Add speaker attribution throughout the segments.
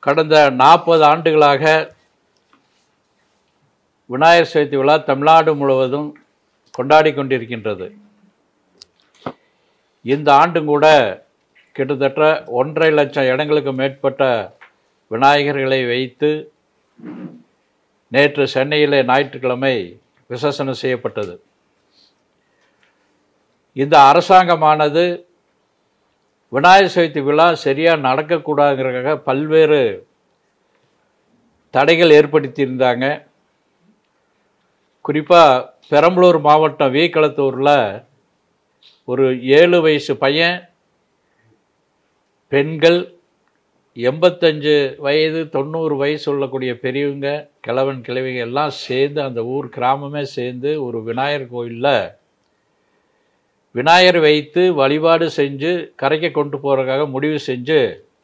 Speaker 1: கடந்த நாற்பது ஆண்டுகளாக விநாயகர் சதுர்த்தி விழா தமிழ்நாடு முழுவதும் கொண்டாடி கொண்டிருக்கின்றது இந்த ஆண்டும் கூட கிட்டத்தட்ட ஒன்றரை லட்சம் இடங்களுக்கு மேற்பட்ட விநாயகர்களை வைத்து நேற்று சென்னையிலே ஞாயிற்றுக்கிழமை விசேஷனம் செய்யப்பட்டது இந்த அரசாங்கமானது விநாயகர் சதுர்த்தி விழா சரியாக நடக்கக்கூடாதுங்கிறதுக்காக பல்வேறு தடைகள் ஏற்படுத்தியிருந்தாங்க குறிப்பாக பெரம்பலூர் மாவட்டம் வீக்களத்தூரில் ஒரு ஏழு வயசு பையன் பெண்கள் எண்பத்தஞ்சு வயது தொண்ணூறு வயசு உள்ளக்கூடிய பெரியவங்க கிழவன் கிழவிங்க எல்லாம் சேர்ந்து அந்த ஊர் கிராமமே சேர்ந்து ஒரு விநாயகர் கோயிலில் விநாயகர் வைத்து வழிபாடு செஞ்சு கரைக்கு கொண்டு போகிறதுக்காக முடிவு செஞ்சு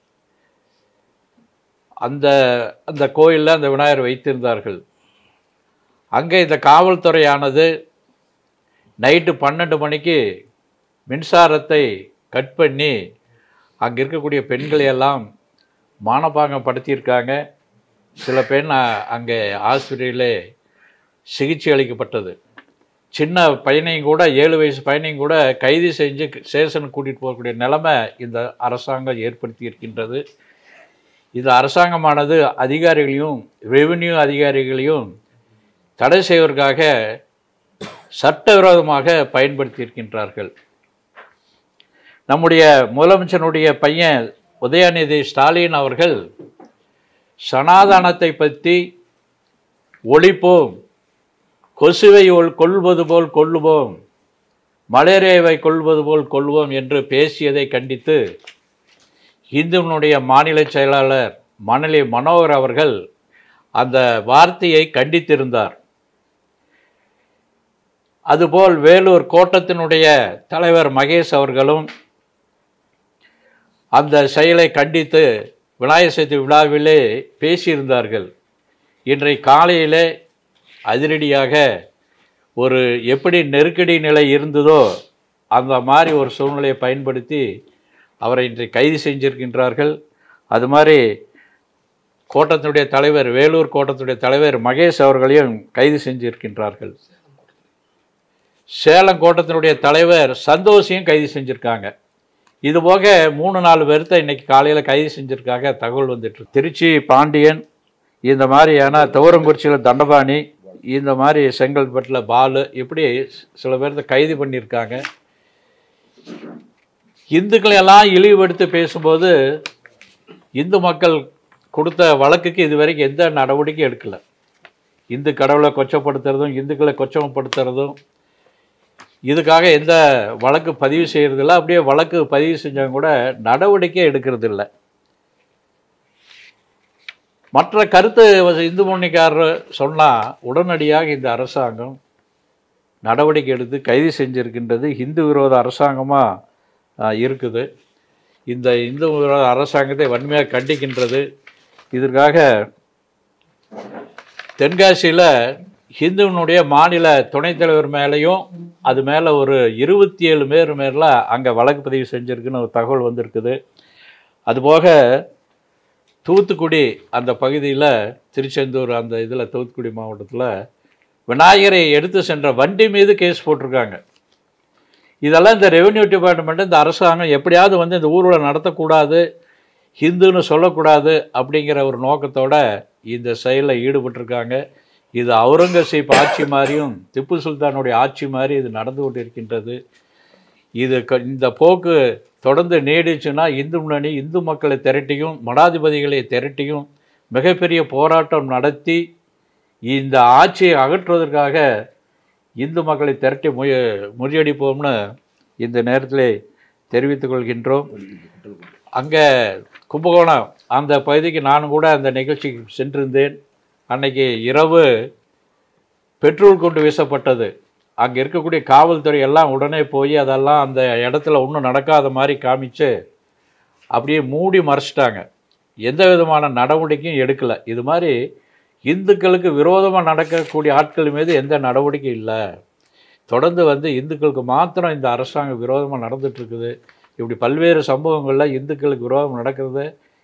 Speaker 1: அந்த அந்த கோயிலில் அந்த விநாயகர் வைத்திருந்தார்கள் அங்கே இந்த காவல்துறையானது நைட்டு பன்னெண்டு மணிக்கு மின்சாரத்தை கட் பண்ணி அங்கே இருக்கக்கூடிய பெண்களை எல்லாம் மானபாங்கம் படுத்தியிருக்காங்க சில பெண் அ- அங்கே ஆஸ்பத்திரியிலே சிகிச்சை அளிக்கப்பட்டது சின்ன பையனையும் கூட ஏழு வயசு பையனையும் கூட கைது செஞ்சு ஸ்டேஷனுக்கு கூட்டிகிட்டு போகக்கூடிய நிலைமை இந்த அரசாங்கம் ஏற்படுத்தி இருக்கின்றது இந்த அரசாங்கமானது அதிகாரிகளையும் ரெவென்யூ அதிகாரிகளையும் தடை செய்வதற்காக சட்டவிரோதமாக பயன்படுத்தி இருக்கின்றார்கள் நம்முடைய முதலமைச்சருடைய பையன் உதயநிதி ஸ்டாலின் அவர்கள் சனாதனத்தை பற்றி ஒழிப்போம் கொசுவை ஒல்- கொல்வது போல் கொல்லுவோம் மலேரியாவை கொல்வது போல் கொல்வோம் என்று பேசியதை கண்டித்து இந்துவனுடைய மாநில செயலாளர் மணலி மனோகர் அவர்கள் அந்த வார்த்தையை கண்டித்திருந்தார் அதுபோல் வேலூர் கோட்டத்தினுடைய தலைவர் மகேஷ் அவர்களும் அந்த செயலை கண்டித்து விநாயகர் சதுர்த்தி விழாவிலே பேசியிருந்தார்கள் இன்றை காலையிலே அதிரடியாக ஒரு எப்படி நெருக்கடி நிலை இருந்ததோ அந்த மாதிரி ஒரு சூழ்நிலையை பயன்படுத்தி அவரை இன்றை கைது செஞ்சிருக்கின்றார்கள் அது மாதிரி கோட்டத்தினுடைய தலைவர் வேலூர் கோட்டத்தினுடைய தலைவர் மகேஷ் அவர்களையும் கைது செஞ்சிருக்கின்றார்கள் சேலம் கோட்டத்தினுடைய தலைவர் சந்தோஷையும் கைது செஞ்சுருக்காங்க இது போக மூணு நாலு பேர்த்த இன்னைக்கு காலையில் கைது செஞ்சுருக்காங்க தகவல் வந்துட்டு இருக்கு. திருச்சி பாண்டியன் இந்த மாதிரியான துவரங்குறிச்சியில் தண்டபாணி இந்த மாதிரி செங்கல்பட்டில் பாலு இப்படி சில பேர்த்த கைது பண்ணியிருக்காங்க இந்துக்களை எல்லாம் இழிவுபடுத்தி பேசும்போது இந்து மக்கள் கொடுத்த வழக்குக்கு இது வரைக்கும் எந்த நடவடிக்கையும் எடுக்கல இந்து கடவுளை கொச்சப்படுத்துறதும் இந்துக்களை கொச்சமப்படுத்துறதும் இதுக்காக எந்த வழக்கு பதிவு செய்யறதில்ல அப்படியே வழக்கு பதிவு செஞ்சவங்க கூட நடவடிக்கை எடுக்கிறது இல்லை மற்ற கருத்து இந்து முன்னிக்காரர் சொன்னால் உடனடியாக இந்த அரசாங்கம் நடவடிக்கை எடுத்து கைது செஞ்சிருக்கின்றது இந்து விரோத அரசாங்கமாக இருக்குது இந்த இந்து விரோத அரசாங்கத்தை வன்மையாக கண்டிக்கின்றது இதற்காக தென்காசியில் ஹிந்துவனுடைய மாநில துணைத் தலைவர் மேலேயும் அது மேலே ஒரு இருபத்தி ஏழு பேர் மேல அங்கே வழக்கு பதிவு செஞ்சுருக்குன்னு ஒரு தகவல் வந்திருக்குது அதுபோக தூத்துக்குடி அந்த பகுதியில் திருச்செந்தூர் அந்த இதில் தூத்துக்குடி மாவட்டத்தில் விநாயகரை எடுத்து சென்ற வண்டி மீது கேஸ் போட்டிருக்காங்க இதெல்லாம் இந்த ரெவென்யூ டிபார்ட்மெண்ட் இந்த அரசாங்கம் எப்படியாவது வந்து இந்த ஊர்வலம் நடத்தக்கூடாது ஹிந்துன்னு சொல்லக்கூடாது அப்படிங்கிற ஒரு நோக்கத்தோட இந்த செயலில் ஈடுபட்டிருக்காங்க இது அவுரங்கசீப் ஆட்சி மாதிரியும் திப்பு சுல்தானுடைய ஆட்சி மாதிரி இது நடந்து கொண்டிருக்கின்றது இது க- இந்த போக்கு தொடர்ந்து நீடிச்சுன்னா இந்து முன்னணி இந்து மக்களை திரட்டியும் மடாதிபதிகளை திரட்டியும் மிகப்பெரிய போராட்டம் நடத்தி இந்த ஆட்சியை அகற்றுவதற்காக இந்து மக்களை திரட்டி முய முறியடிப்போம்னு இந்த நேரத்தில் தெரிவித்துக் கொள்கின்றோம் அங்கே கும்பகோணம் அந்த பகுதிக்கு நானும் கூட அந்த நிகழ்ச்சிக்கு சென்றிருந்தேன் அன்னைக்கு இரவு பெட்ரோல் கொண்டு வீசப்பட்டது அங்கே இருக்கக்கூடிய காவல்துறை எல்லாம் உடனே போய் அதெல்லாம் அந்த இடத்துல ஒன்றும் நடக்காத மாதிரி காமிச்சு அப்படியே மூடி மறைச்சிட்டாங்க எந்த விதமான நடவடிக்கையும் எடுக்கலை இது மாதிரி இந்துக்களுக்கு விரோதமாக நடக்கக்கூடிய ஆட்கள் மீது எந்த நடவடிக்கையும் இல்லை தொடர்ந்து வந்து இந்துக்களுக்கு மாத்திரம் இந்த அரசாங்கம் விரோதமாக நடந்துட்டு இருக்குது இப்படி பல்வேறு சம்பவங்களில் இந்துக்களுக்கு விரோதம் நடக்கிறது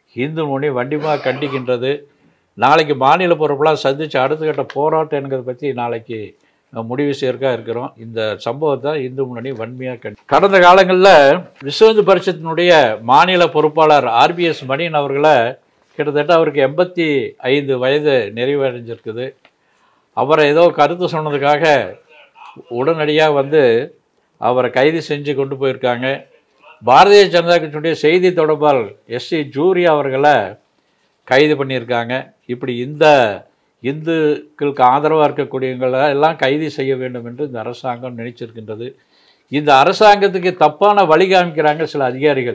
Speaker 1: இந்து முன்னணி வண்டிமாக கண்டிக்கின்றது நாளைக்கு மாநில பொறுப்பெல்லாம் சந்தித்து அடுத்த கட்ட போராட்டம் என்கிறத பற்றி நாளைக்கு முடிவு செய்யறக்கா இருக்கிறோம் இந்த சம்பவத்தை இந்து முன்னணி வன்மையாக கண்டி கடந்த காலங்களில் விஸ்வந்து பரிஷத்தினுடைய மாநில பொறுப்பாளர் ஆர்பிஎஸ் மணியன் அவர்களை கிட்டத்தட்ட அவருக்கு எண்பத்தி ஐந்து வயது நிறைவடைஞ்சிருக்குது அவரை ஏதோ கருத்து சொன்னதுக்காக உடனடியாக வந்து அவரை கைது செஞ்சு கொண்டு போயிருக்காங்க பாரதிய ஜனதா கட்சியுடைய செய்தி தொடர்பாளர் எஸ்சி ஜூரி அவர்களை கைது பண்ணியிருக்காங்க இப்படி இந்த இந்துக்களுக்கு ஆதரவாக இருக்கக்கூடியவங்களை எல்லாம் கைது செய்ய வேண்டும் என்று இந்த அரசாங்கம் நினைச்சிருக்கின்றது இந்த அரசாங்கத்துக்கு தப்பான வழி காமிக்கிறாங்க சில அதிகாரிகள்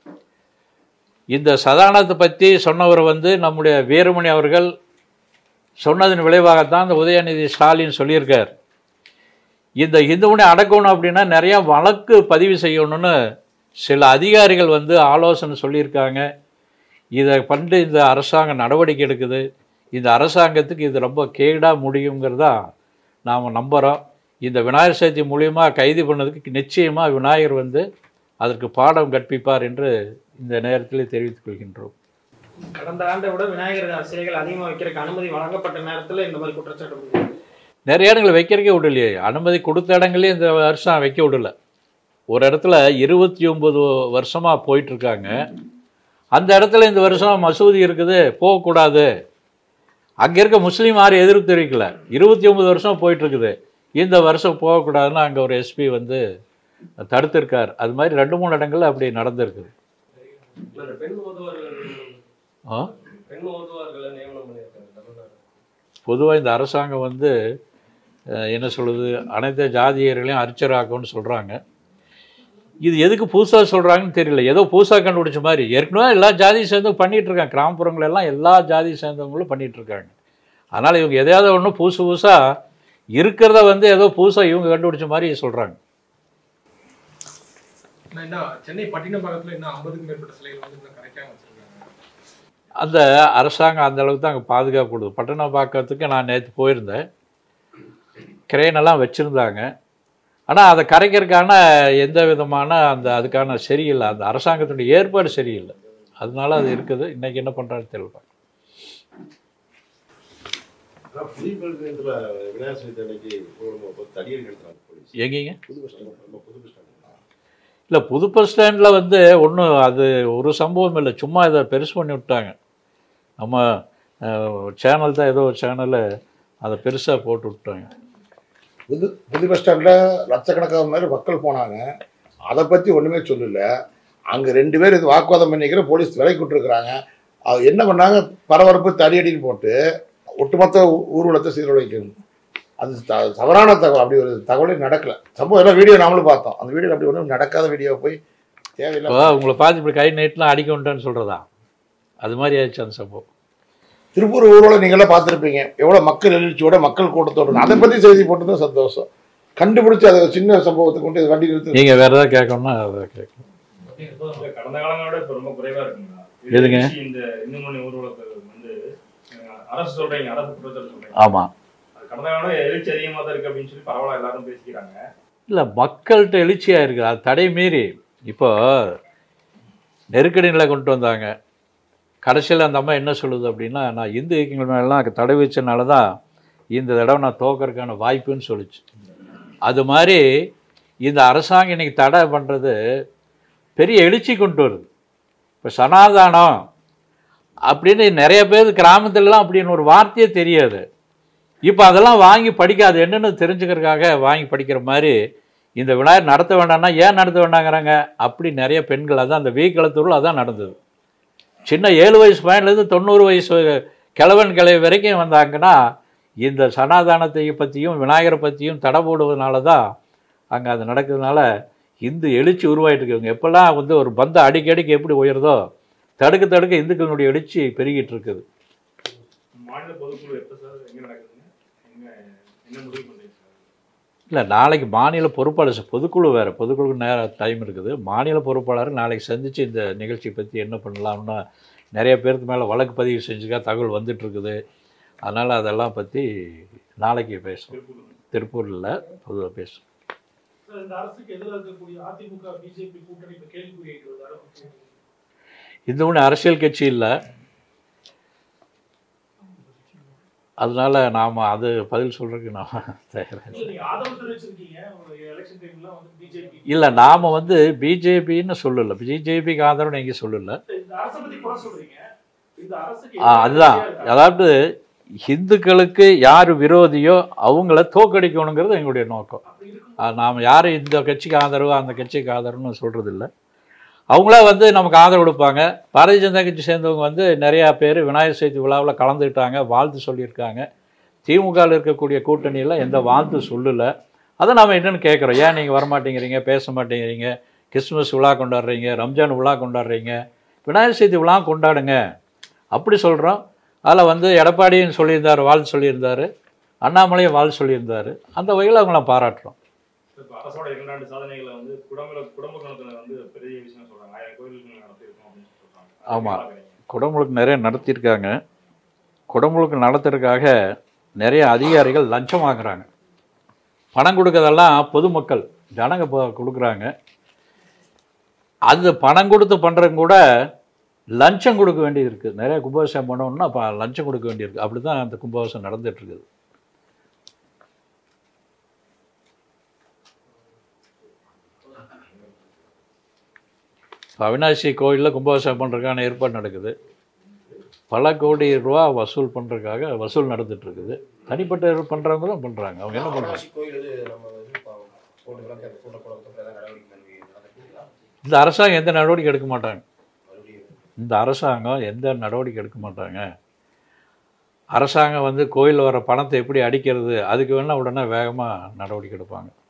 Speaker 1: இந்த சதானத்தை பற்றி சொன்னவர் வந்து நம்முடைய வீரமணி அவர்கள் சொன்னதன் விளைவாகத்தான் இந்த உதயநிதி ஸ்டாலின் சொல்லியிருக்கார் இந்த இந்துவனை அடக்கணும் அப்படின்னா நிறையா வழக்கு பதிவு செய்யணும்னு சில அதிகாரிகள் வந்து ஆலோசனை சொல்லியிருக்காங்க இதை பண்டு இந்த அரசாங்கம் நடவடிக்கை எடுக்குது இந்த அரசாங்கத்துக்கு இது ரொம்ப கேடாக முடியுங்கிறதா நாம் நம்புகிறோம் இந்த விநாயகர் சதுர்த்தி மூலியமா கைது பண்ணதுக்கு நிச்சயமாக விநாயகர் வந்து அதற்கு பாடம் கற்பிப்பார் என்று இந்த நேரத்தில் தெரிவித்துக் கொள்கின்றோம்
Speaker 2: கடந்த ஆண்டை விட விநாயகர் சிலைகள் அதிகமாக வைக்கிறதுக்கு அனுமதி வழங்கப்பட்ட நேரத்தில் இந்த மாதிரி குற்றச்சாட்டு வருது.
Speaker 1: நிறைய இடங்கள் வைக்கிறக்கே விடலையே அனுமதி கொடுத்த இடங்கள்லேயும் இந்த வருஷம் வைக்க விடல ஒரு இடத்துல இருபத்தி ஒம்பது வருஷமாக போயிட்டுருக்காங்க அந்த இடத்துல இந்த வருஷம் மசூதி இருக்குது போகக்கூடாது அங்கே இருக்க முஸ்லீம் யாரும் எதிர்ப்பு தெரிவிக்கல இருபத்தி ஒம்பது வருஷம் போயிட்டுருக்குது இந்த வருஷம் போகக்கூடாதுன்னு அங்கே ஒரு எஸ்பி வந்து தடுத்திருக்கார் அது மாதிரி ரெண்டு மூணு இடங்கள்ல அப்படி நடந்திருக்குது
Speaker 3: இந்த பெண் ஓதுவார்கள்
Speaker 1: ஆ
Speaker 3: பெண் ஓதுவார்களை நியமனம் பண்ணியிருக்காங்க தமிழ்நாடு
Speaker 1: பொதுவாக இந்த அரசாங்கம் வந்து அஹ், என்ன சொல்லுது அனைத்து ஜாதியர்களையும் அர்ச்சராக்கும்னு சொல்கிறாங்க இது எதுக்கு புதுசாக சொல்கிறாங்கன்னு தெரியல ஏதோ புதுசாக கண்டுபிடிச்ச மாதிரி ஏற்கனவே எல்லா ஜாதியும் சேர்ந்து பண்ணிட்டு இருக்காங்க கிராமப்புறங்கள் எல்லாம் எல்லா ஜாதி சேர்ந்தவங்களும் பண்ணிட்டு இருக்காங்க அதனால் இவங்க எதையாவது ஒன்று புதுசு புதுசாக இருக்கிறத வந்து ஏதோ புதுசாக இவங்க கண்டுபிடிச்ச மாதிரி சொல்கிறாங்க
Speaker 4: ஆனா என்ன சென்னை பட்டினப்பாக்கத்துல இன்னும் ஐம்பதுக்கும் மேற்பட்ட சிலைகள் வந்து இன்னும் கரைக்காம வச்சிருக்காங்க
Speaker 1: அந்த அரசாங்கம் அந்த அளவுக்கு தான் அங்கே பாதுகாப்பு கொடுது பட்டணப்பாக்கத்துக்கு நான் நேற்று போயிருந்தேன் crane எல்லாம் வச்சுருந்தாங்க ஆனால் அதை கரைக்கிறதுக்கான எந்த விதமான அந்த அதுக்கான சரியில்லை அந்த அரசாங்கத்தினுடைய ஏற்பாடு சரியில்லை அதனால அது இருக்குது இன்னைக்கு என்ன பண்ணுறான்னு தெரியல
Speaker 5: ஆனா புதிய பல்கலைக்கழகத்துல விநாயகர் சதுர்த்தி அன்னைக்கு ஒரு தடியடி நடத்துறாங்க போலீஸ்
Speaker 1: எங்கேங்க
Speaker 5: புது பஸ் ஸ்டாண்ட் நம்ம புது பஸ் ஸ்டாண்ட்
Speaker 1: இல்லை புது பஸ் ஸ்டாண்டில் வந்து ஒன்றும் அது ஒரு சம்பவம் இல்லை சும்மா இதை பெருசு பண்ணி விட்டாங்க நம்ம சேனல் தான் ஏதோ ஒரு சேனலில் அதை பெருசாக போட்டு விட்டாங்க
Speaker 6: புது புது பஸ் ஸ்டாண்டில் லட்சக்கணக்கான பேர் மக்கள் போனாங்க அதை பற்றி ஒன்றுமே சொல்லல அங்கே ரெண்டு பேர் இது வாக்குவாதம் பண்ணிக்கிற போலீஸ் விலைக்கு விட்டுருக்குறாங்க அது என்ன பண்ணாங்க பரபரப்பு தடியடின்னு போட்டு ஒட்டுமொத்த ஊ- ஊர்வலத்தை சீரழிக்கணும் அது த- தவறான தகவல் அப்படி ஒரு தகவலே நடக்கல சம்பவம் எல்லாம் வீடியோ நாமளும் பார்த்தோம் அந்த வீடியோ அப்படி ஒன்றும் நடக்காத வீடியோ போய்
Speaker 1: இப்போ
Speaker 6: தேவையில்லை
Speaker 1: உங்களை பார்த்து இப்படி கை நீட்டலாம் அடிக்க விட்டேன்னு சொல்கிறதா அது மாதிரி ஆயிடுச்சு அந்த சம்பவம்
Speaker 6: திருப்பூர் ஊர்வலம் நீங்களாம் பார்த்துருப்பீங்க எவ்வளோ மக்கள் எழுச்சியோட மக்கள் கூட்டத்தோட அதை பற்றி செய்தி போட்டதும் சந்தோஷம் கண்டுபிடிச்சு அதை ஒரு சின்ன சம்பவத்தை கொண்டு இது வண்டி நிறுத்தி
Speaker 1: நீங்கள் வேறு ஏதாவது கேட்கணும்னா அதை கேட்கணும்
Speaker 7: இல்ல, கடந்த காலங்களோட இப்ப ரொம்ப குறைவா இருக்குங்களா
Speaker 1: எதுங்க?
Speaker 7: எழுச்சி இந்த இந்து மணி ஊர்வலத்தை வந்து அஹ், அரசு சொல்றீங்க அரசு குற்றச்சாட்டு சொல்றீங்க
Speaker 1: ஆமாம்
Speaker 7: அது கடந்த காலம் எழுச்சி அதிகமா தான் இருக்கு அப்படின்னு சொல்லி பரவாயில்ல எல்லாரும் பேசிக்கிறாங்க
Speaker 1: இல்லை மக்கள்கிட்ட எழுச்சியாக இருக்குது அது தடை மீறி இப்போ நெருக்கடி நிலை கொண்டு வந்தாங்க கடைசியில் அந்த அம்மா என்ன சொல்லுது அப்படின்னா நான் இந்து இயக்கங்கள் மேலாம் தடை வச்சனால தான் இந்த தடவை நான் தோக்கறதுக்கான வாய்ப்புன்னு சொல்லுச்சு அது மாதிரி இந்த அரசாங்கம் இன்னைக்கு தடை பண்ணுறது பெரிய எழுச்சி கொண்டு வருது இப்போ சனாதானம் அப்படின்னு நிறைய பேர் கிராமத்துலலாம் அப்படின்னு ஒரு வார்த்தையே தெரியாது இப்போ அதெல்லாம் வாங்கி படிக்காது என்னன்னு தெரிஞ்சுக்கிறதுக்காக வாங்கி படிக்கிற மாதிரி இந்த விநாயகர் நடத்த வேண்டாம்னா ஏன் நடத்த வேண்டாங்கிறாங்க அப்படி நிறைய பெண்கள் அதான் அந்த வீக்களத்தூரில் அதான் நடந்தது சின்ன ஏழு வயசு பையன்லேருந்து தொண்ணூறு வயசு கிழவன் கிளை வரைக்கும் வந்தாங்கன்னா இந்த சனாதானத்தை பற்றியும் விநாயகரை பற்றியும் தடை போடுவதனால தான் அங்கே அது நடக்கிறதுனால இந்து எழுச்சி உருவாயிட்டு இருக்குங்க எப்பெல்லாம் வந்து ஒரு பந்த அடிக்கடிக்கு எப்படி உயருதோ தடுக்க தடுக்க இந்துக்களுடைய எழுச்சி பெருகிட்டு இருக்குது
Speaker 7: மாநில பொதுக்குழு எப்ப சார் எங்க நடக்குதுங்க எங்க என்ன முடிவு பண்றீங்க சார்
Speaker 1: இல்லை நாளைக்கு மாநில பொறுப்பாளர் ச- பொதுக்குழு வேறு பொதுக்குழுக்கு நேரம் டைம் இருக்குது மாநில பொறுப்பாளர் நாளைக்கு சந்தித்து இந்த நிகழ்ச்சி பற்றி என்ன பண்ணலாம்னு நிறைய பேருக்கு மேலே வழக்கு பதிவு செஞ்சுக்கா தகவல் வந்துட்டு இருக்குது அதனால் அதெல்லாம் பற்றி நாளைக்கு பேசுவோம் திருப்பூரில் பொதுவாக பேசுவோம்
Speaker 4: சார் இந்த அரசுக்கு எதிராக இருக்கக்கூடிய அதிமுக பிஜேபி கூட்டணி இப்ப கேள்விக்குறியிட்டு வருது
Speaker 1: இது ஒன்று அரசியல் கட்சி இல்லை அதனால நாம் அது பதில் சொல்கிறதுக்கு நாம் தயாராக
Speaker 7: இல்ல, நீங்க ஆதரவு தெரிவிச்சிருக்கீங்க எலெக்ஷன் டைம்ல வந்து பிஜேபி
Speaker 1: இல்லை நாம் வந்து பிஜேபின்னு சொல்லலை பிஜேபிக்கு ஆதரவு எங்கேயும் சொல்லலை
Speaker 7: இந்த அரசை பத்தி குறை சொல்றீங்க இந்த அரசுக்கு
Speaker 1: ஆ, அதுதான் அதாவது இந்துக்களுக்கு யார் விரோதியோ அவங்கள தோக்கடிக்கணுங்கிறது எங்களுடைய நோக்கம் நாம் யாரும் இந்த கட்சிக்கு ஆதரவு அந்த கட்சிக்கு ஆதரவுன்னு சொல்கிறது இல்லை அவங்களா வந்து நமக்கு ஆதரவு கொடுப்பாங்க பாரதிய ஜனதா கட்சி சேர்ந்தவங்க வந்து நிறையா பேர் விநாயகர் சதுர்த்தி விழாவில் கலந்துக்கிட்டாங்க வாழ்த்து சொல்லியிருக்காங்க திமுகவில் இருக்கக்கூடிய கூட்டணியில் எந்த வாழ்த்து சொல்லலை அதை நாம் என்னென்னு கேட்குறோம் ஏன் நீங்கள் வரமாட்டேங்கிறீங்க பேச மாட்டேங்கிறீங்க கிறிஸ்மஸ் விழா கொண்டாடுறீங்க ரம்ஜான் விழா கொண்டாடுறீங்க விநாயகர் சதுர்த்தி விழா கொண்டாடுங்க அப்படி சொல்கிறோம் அதில் வந்து எடப்பாடியும் சொல்லியிருந்தார் வாழ்த்து சொல்லியிருந்தார் அண்ணாமலையும் வாழ்த்து சொல்லியிருந்தார் அந்த வகையில் அவங்கள பாராட்டுறோம்
Speaker 7: இப்ப அரசோட இரண்டாண்டு சாதனைகளை வந்து குடும்ப குடும்ப கணக்குல வந்து பெரிய விஷயம் சொல்றாங்க ஆயிரம் கோயிலுக்கு நடத்திருக்கோம் அப்படின்னு சொல்றாங்க
Speaker 1: ஆமா.
Speaker 7: எப்படி பார்க்கறீங்க?
Speaker 1: குடமுழுக்கு நிறைய நடத்தியிருக்காங்க குடமுழுக்கு நடத்துறதுக்காக நிறைய அதிகாரிகள் லஞ்சம் வாங்குறாங்க பணம் கொடுக்கறதெல்லாம் பொதுமக்கள் ஜனங்க ப- கொடுக்குறாங்க அது பணம் கொடுத்து பண்ணுறது கூட லஞ்சம் கொடுக்க வேண்டியது இருக்குது நிறைய கும்பாபிஷேகம் பண்ணணும்னா அப்போ லஞ்சம் கொடுக்க வேண்டியிருக்கு அப்படி தான் அந்த கும்பாபிஷேகம் நடந்துட்டு இருக்குது இப்போ அவினாசி கோயிலில் கும்பாபிஷேகம் பண்ணுறதுக்கான ஏற்பாடு நடக்குது பல கோடி ரூபா வசூல் பண்ணுறதுக்காக வசூல் நடந்துட்டு இருக்குது தனிப்பட்ட பண்ணுறவங்க தான் பண்ணுறாங்க அவங்க என்ன பண்ணுறாங்க
Speaker 8: அவினாசி கோயில் இது நம்ம இது இப்போ போட்டு விளக்கு அந்த கூட்ட குளத்துக்கு ஏதாவது நடவடிக்கை பண்ணி நடக்குதுங்களா
Speaker 1: இந்த அரசாங்கம் எந்த நடவடிக்கை எடுக்க மாட்டாங்க
Speaker 8: மறுபடியும்
Speaker 1: இந்த அரசாங்கம் எந்த நடவடிக்கை எடுக்க மாட்டாங்க அரசாங்கம் வந்து கோயில் வர பணத்தை எப்படி அடிக்கிறது அதுக்கு வேணால் உடனே வேகமாக நடவடிக்கை எடுப்பாங்க